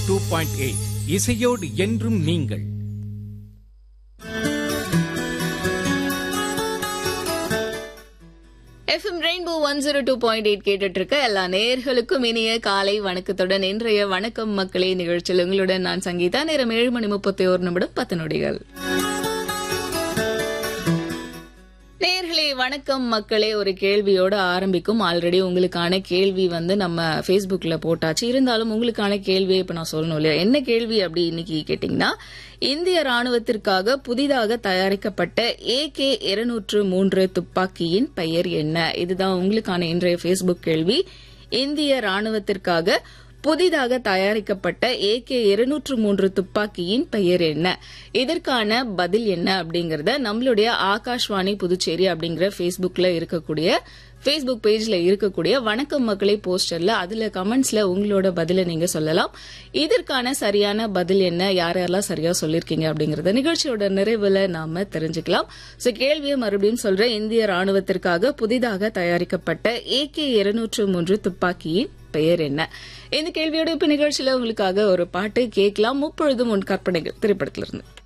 two point eight இசையோடு என்றும் நீங்கள் FM rainbow one zero two point eight கேட்டுட்டு இருக்க எல்லா நேர்களுக்கும் இனிய காலை வணக்கத்துடன் இன்றைய வணக்கம் மக்களே நிகழ்ச்சியில் உங்களுடன் நான் சங்கீதா நேரம் ஏழு மணி முப்பத்தி ஒரு நிமிடம் பத்து நொடிகள் நேர்களே வணக்கம் மக்களே ஒரு கேள்வியோட ஆரம்பிக்கும் ஆல்ரெடி உங்களுக்கான கேள்வி வந்து நம்ம Facebookல போட்டாச்சு இருந்தாலும் உங்களுக்கான கேள்வியை இப்ப நான் சொல்லணும் இல்லையா என்ன கேள்வி அப்படி இன்னைக்கு கேட்டீங்கன்னா இந்திய ராணுவத்திற்காக புதிதாக தயாரிக்கப்பட்ட ஏகே இருநூற்று மூன்று துப்பாக்கியின் பெயர் என்ன இதுதான் உங்களுக்கான இன்றைய Facebook கேள்வி இந்திய ராணுவத்திற்காக புதிதாக தயாரிக்கப்பட்ட ஏகே இருநூற்று மூன்று துப்பாக்கியின் பெயர் என்ன இதற்கான பதில் என்ன அப்படிங்கறத நம்மளுடைய ஆகாஷ்வாணி புதுச்சேரி அப்படிங்கிற Facebookல இருக்கக்கூடிய ஃபேஸ்புக் பேஜ்ல இருக்கக்கூடிய வணக்கம் மக்களை போஸ்டர்ல அதுல கமெண்ட்ஸ்ல உங்களோட பதில நீங்க சொல்லலாம் இதற்கான சரியான பதில் என்ன யார் யாரெல்லாம் சரியா சொல்லிருக்கீங்க அப்படிங்கறத நிகழ்ச்சியோட நிறைவுல நாம தெரிஞ்சுக்கலாம் சோ கேள்வியை மறுபடியும் சொல்றேன் இந்திய ராணுவத்திற்காக புதிதாக தயாரிக்கப்பட்ட ஏகே இருநூற்று மூன்று துப்பாக்கியின் பெயர் என்ன இந்த கேள்வியோட இப்ப நிகழ்ச்சியில உங்களுக்காக ஒரு பாட்டு கேட்கலாம் முப்பொழுதும் உன் கற்பனைகள் திரைப்படத்திலிருந்து